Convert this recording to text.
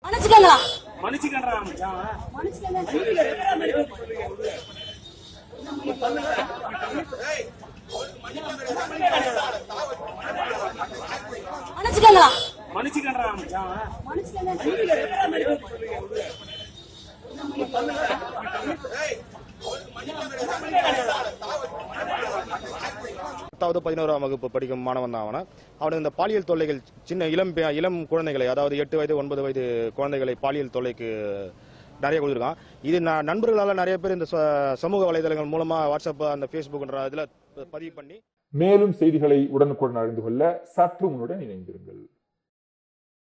மன்னிச்சுக்கங்க மன்னிச்சுக்கன்றா மச்சான் மன்னிச்சுக்கங்க மன்னிச்சுக்கன்றா மச்சான் பத்தாவது பதினோராம் வகுப்பு படிக்கும் மாணவன் தான் அவன அவனுக்கு இந்த பாலியல் தொல்லைகள் சின்ன இளம் பே- இளம் குழந்தைகளை அதாவது எட்டு வயது ஒன்பது வயது குழந்தைகளை பாலியல் தொல்லைக்கு நிறைய கொடுத்துருக்கான் இது நான் நண்பர்களால் நிறைய பேர் இந்த ச- சமூக வலைதளங்கள் மூலமா வாட்ஸ்அப் அந்த ஃபேஸ்புக்ன்ற இதில் பதிவு பண்ணி மேலும் செய்திகளை உடனுக்குடன் அறிந்து கொள்ள சற்று முன்னுடன் இணைந்திருங்கள்